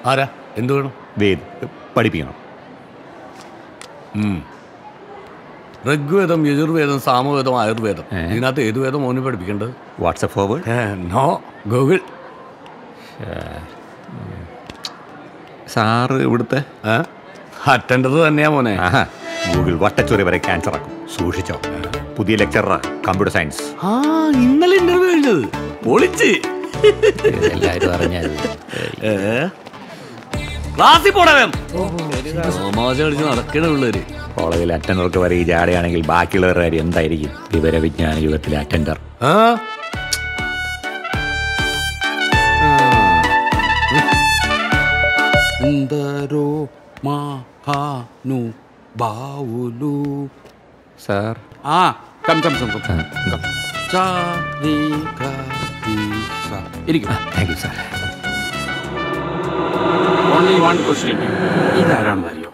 ആരാ എന്ത് വേണം വേദ് പഠിപ്പിക്കണം ഉം. ഋഗ്വേദം യജുർവേദം സാമവേദം ആയുർവേദം ഏ? ഇതിനകത്ത് ഏത് വേദം മോനെ പഠിപ്പിക്കേണ്ടത് വാട്സപ്പ് ഫോർവേഡ് ഏ, നോ ഗൂഗിൾ സാറ് ഇവിടുത്തെ അറ്റൻഡർ തന്നെയാ മോനെ ആഹാ ഗൂഗിൾ വട്ടച്ചോറി വരെ ക്യാൻസർ ആക്കും സൂക്ഷിച്ചോ പുതിയ ലെക്ചറാ കമ്പ്യൂട്ടർ സയൻസ് ആ ഇന്നലെ ഇന്റർവ്യൂ കഴിഞ്ഞത് പൊളിച്ച് എല്ലാവരും അറിഞ്ഞത് ഏ? ക്ലാസ്സിൽ പോടാവേം തമാശ കളിച്ച് നടക്കണ പിള്ളേര് കോളേജിൽ അറ്റൻഡർക്ക് വരെ ഈ ജാടയാണെങ്കിൽ ബാക്കിയുള്ളവരുടെ കാര്യം എന്തായിരിക്കും വിവരവിജ്ഞാന യുഗത്തിലെ അറ്റൻഡർ ആ ఎందరో మహాను బావులు സാർ ఆ come come come come come చారి ഇരിക്കും thank you sir only one question ഇതാരാണെന്ന് അറിയോ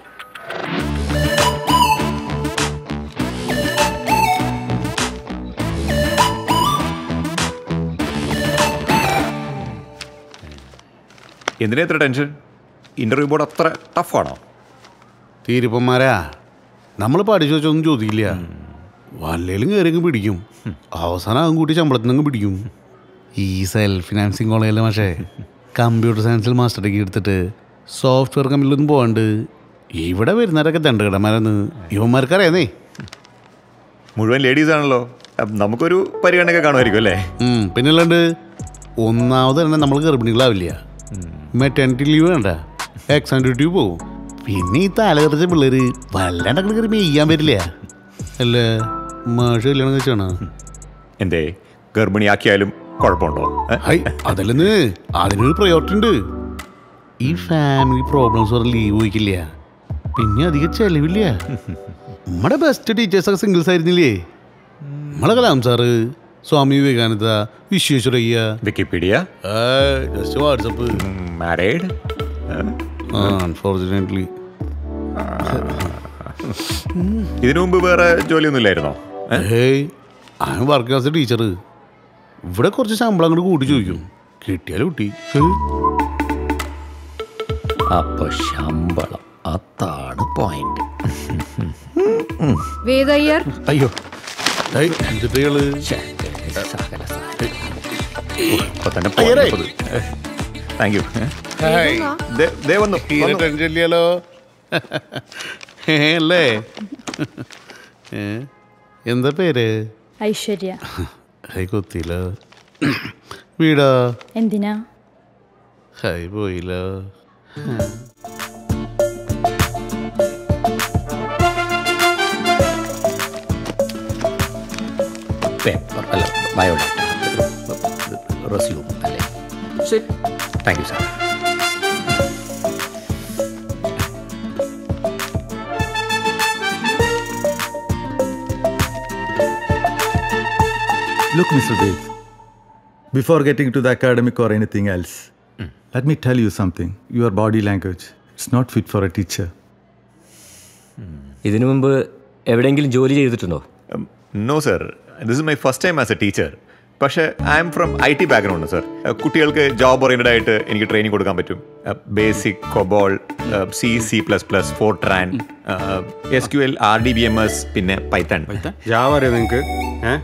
എന്തിനാ ഇത്ര ടെൻഷൻ ഇന്റർവ്യൂ ബോർഡ് അത്ര ടഫാണോ തീരുപ്പന്മാരാ നമ്മൾ പഠിച്ചു വെച്ചൊന്നും ചോദിക്കില്ല വല്ലേലും കയറിയങ്ങ് പിടിക്കും അവസാനം അതും കൂട്ടി ശമ്പളത്തിൽ നിന്ന് പിടിക്കും ഈ സെൽഫ് ഫിനാൻസിങ് കോളേജിലെ പക്ഷേ കമ്പ്യൂട്ടർ സയൻസിൽ മാസ്റ്റർ ഡിഗ്രി എടുത്തിട്ട് സോഫ്റ്റ്വെയർ കമ്പനിയിലൊന്നും പോകാണ്ട് ഇവിടെ വരുന്നവരൊക്കെ ദണ്ഡകടന്മാരെന്ന് ഇവന്മാർക്കറിയാന്നേ മുഴുവൻ ലേഡീസ് ആണല്ലോ അപ്പൊ നമുക്കൊരു പരിഗണനയൊക്കെ കാണുമായിരിക്കും അല്ലേ ഉം, പിന്നല്ലാണ്ട് ഒന്നാമത് തന്നെ നമ്മൾ ഗർഭിണികളാവില്ല മെറ്റേണിറ്റി ലീവ് വേണ്ട എക്സാം ഡ്യൂട്ടി പോവും പിന്നെ ഈ തലകറിച്ച പിള്ളേര് വല്ലാണ്ട് കയറി മെയ്യാൻ പറ്റില്ല അല്ലേ മാഷ് കല്യാണം കഴിച്ചാണ് എന്തേ ഗർഭിണിയാക്കിയാലും കുഴപ്പമുണ്ടോ ഏ? ഹൈ അതല്ലെന്ന് അതിനൊരു പ്രയോറിറ്റി ഉണ്ട് ഈ ഫാമിലി പ്രോബ്ലംസ് പറഞ്ഞ ലീവ് ചോദിക്കില്ല പിന്നെ അധികം ചെലവില്ല നമ്മുടെ ബെസ്റ്റ് ടീച്ചേഴ്സൊക്കെ സിംഗിൾസ് ആയിരുന്നില്ലേ നമ്മളെ Kalam sir Swami Vivekananda Visvesvaraya Wikipedia just WhatsApp married unfortunately ഇതിനു മുമ്പ് വേറെ ജോലിയൊന്നും ഇല്ലായിരുന്നോ ഏ? ഹേയ് ഞാൻ വർക്ക് ക്ലാസ് ടീച്ചർ ഇവിടെ കുറച്ച് ശമ്പളം അങ്ങോട്ട് കൂട്ടി ചോദിക്കും കിട്ടിയാലും കുട്ടി അപ്പൊ ശമ്പളം അതാണ് പോയിന്റ് വേദയ്യർ അയ്യോ എന്നിട്ടുകള് ഇപ്പൊ തന്നെ അയ്യരേ. താങ്ക് യു വേഗം വാ. ദേ വന്നു തീരെ വന്നു. ടെൻഷൻ ഇല്ലല്ലോ ഏ, അല്ലേ ഏ, എന്താ പേര് ഐശ്വര്യ ഹൈ കൊത്തിയില്ലോ വീടാ എന്തിനാ ഹൈ പോയില്ലോ പേപ്പർ അല്ല ബയോഡാറ്റ റെസ്യൂം അല്ലേ ശരി thank you sir Look, Mr. Dev, before getting to the academic or anything else, let me tell you something. Your body language, it's not fit for a teacher. ഇതിനു മുമ്പ് എവിടെയെങ്കിലും ജോലി ചെയ്തിട്ടുണ്ടോ no sir this is my first time as a teacher പക്ഷേ I am from I T background sir കുട്ടികൾക്ക് job oriented ആയിട്ട് എനിക്ക് training കൊടുക്കാൻ പറ്റും basic COBOL C C plus plus FORTRAN S Q L R D B M S പിന്നെ Python Java അറിയോ നിങ്ങൾക്ക് ഏ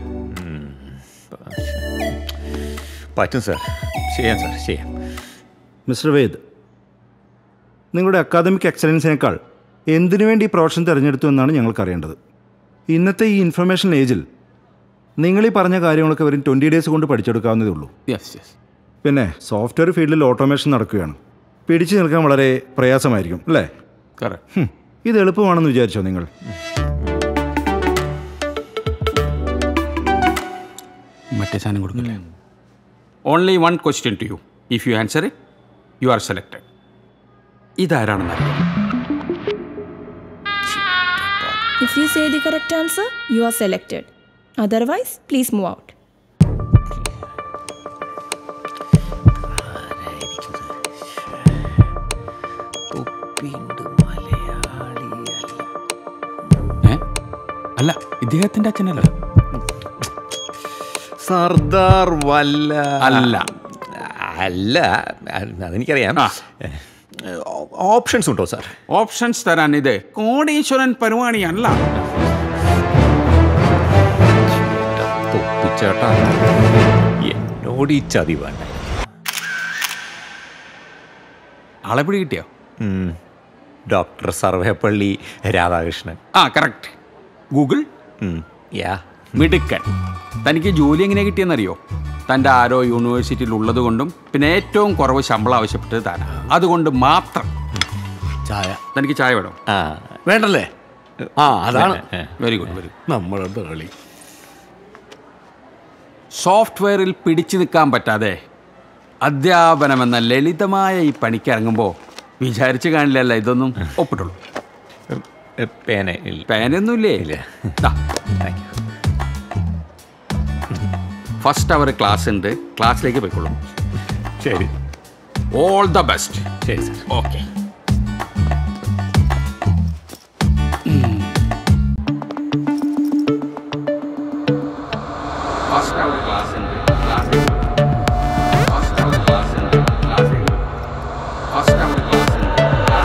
പറ്റും സർ ചെയ്യാം സർ ചെയ്യാം മിസ്റ്റർ വേദ് നിങ്ങളുടെ അക്കാദമിക് എക്സലൻസിനേക്കാൾ എന്തിനു വേണ്ടി ഈ പ്രൊഫഷൻ തിരഞ്ഞെടുത്തു എന്നാണ് ഞങ്ങൾക്ക് അറിയേണ്ടത് ഇന്നത്തെ ഈ ഇൻഫർമേഷൻ ഏജിൽ നിങ്ങൾ ഈ പറഞ്ഞ കാര്യങ്ങളൊക്കെ വെറും ട്വൻറ്റി ഡേയ്സ് കൊണ്ട് പഠിച്ചെടുക്കാവുന്നതേ ഉള്ളൂ യെസ് യെസ് പിന്നെ സോഫ്റ്റ്വെയർ ഫീൽഡിൽ ഓട്ടോമേഷൻ നടക്കുകയാണ് പിടിച്ചു നിൽക്കാൻ വളരെ പ്രയാസമായിരിക്കും അല്ലേ കറക്റ്റ് ഹും, ഇത് എളുപ്പമാണെന്ന് വിചാരിച്ചോ നിങ്ങൾ മറ്റേ സാധനം കൊടുക്കില്ലേ only one question to you if you answer it you are selected ഇതാരാണെന്ന് അറിയാം If you say the correct answer, you are selected. Otherwise, please move out. ഏ അല്ല ഇദ്ദേഹത്തിന്റെ അച്ഛനല്ല സർദാർ വല്ല അല്ല അല്ല അതെനിക്കറിയാം ആ. ഓപ്ഷൻസ് ഉണ്ടോ സാർ ഓപ്ഷൻസ് തരാൻ ഇത് കോടീശ്വരൻ പരിപാടിയല്ല തൊപ്പിച്ചേട്ടാ എന്നോട് ഈ ചതി വേണ്ട ആളെ പിടി കിട്ടിയോ ഉം. ഡോക്ടർ സർവേപ്പള്ളി രാധാകൃഷ്ണൻ ആ കറക്റ്റ് ഗൂഗിൾ ഉം. യാ മിടുക്കൻ തനിക്ക് ജോലി എങ്ങനെ കിട്ടിയെന്നറിയോ തൻ്റെ ആരോ യൂണിവേഴ്സിറ്റിയിൽ ഉള്ളത് കൊണ്ടും പിന്നെ ഏറ്റവും കുറവ് ശമ്പളം ആവശ്യപ്പെട്ടത് താനാ അതുകൊണ്ട് മാത്രം ചായ തനിക്ക് ചായ വേണം ആ വേണ്ടല്ലേ ആ അതാണ് വെരി ഗുഡ് വെരി ഗുഡ് നമ്മളുടെ കളി സോഫ്റ്റ്വെയറിൽ പിടിച്ചു നിൽക്കാൻ പറ്റാതെ അധ്യാപനം എന്ന ലളിതമായ ഈ പണിക്ക് ഇറങ്ങുമ്പോൾ വിചാരിച്ചു കാണില്ലല്ല ഇതൊന്നും ഒപ്പിട്ടുള്ളൂ പേന ഇല്ല പേനൊന്നുമില്ലേ ഇല്ല. ദാ, thank you first hour class ഉണ്ട് ക്ലാസ്സിലേക്ക് പോയിക്കൊള്ളും ശരി ഓൾ ദ ബെസ്റ്റ് ശരി sir okay first hour class ഉണ്ട് ക്ലാസ്സിലേക്ക് ഫസ്റ്റ് അവർ ക്ലാസ് ഉണ്ട് ക്ലാസ്സിലേക്ക് ഫസ്റ്റ് അവർ ക്ലാസ് ഉണ്ട്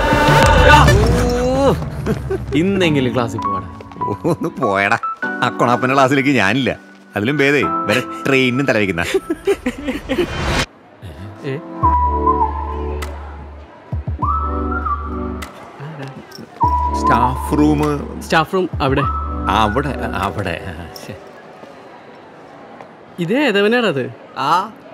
ഇന്നെങ്കിലും ക്ലാസ്സിൽ പോവാടാ ഒന്ന് പോയടാ ആ കൊണാപ്പൻ്റെ ക്ലാസ്സിലേക്ക് ഞാനില്ല അതിലും ഭേദേ വരെ ട്രെയിനിനും തലവയ്ക്കുന്ന സ്റ്റാഫ് റൂം സ്റ്റാഫ് റൂം അവിടെ അവിടെ അവിടെ ആ, ശ്ശെ. ഇതേ ഏതവനാടത് ആ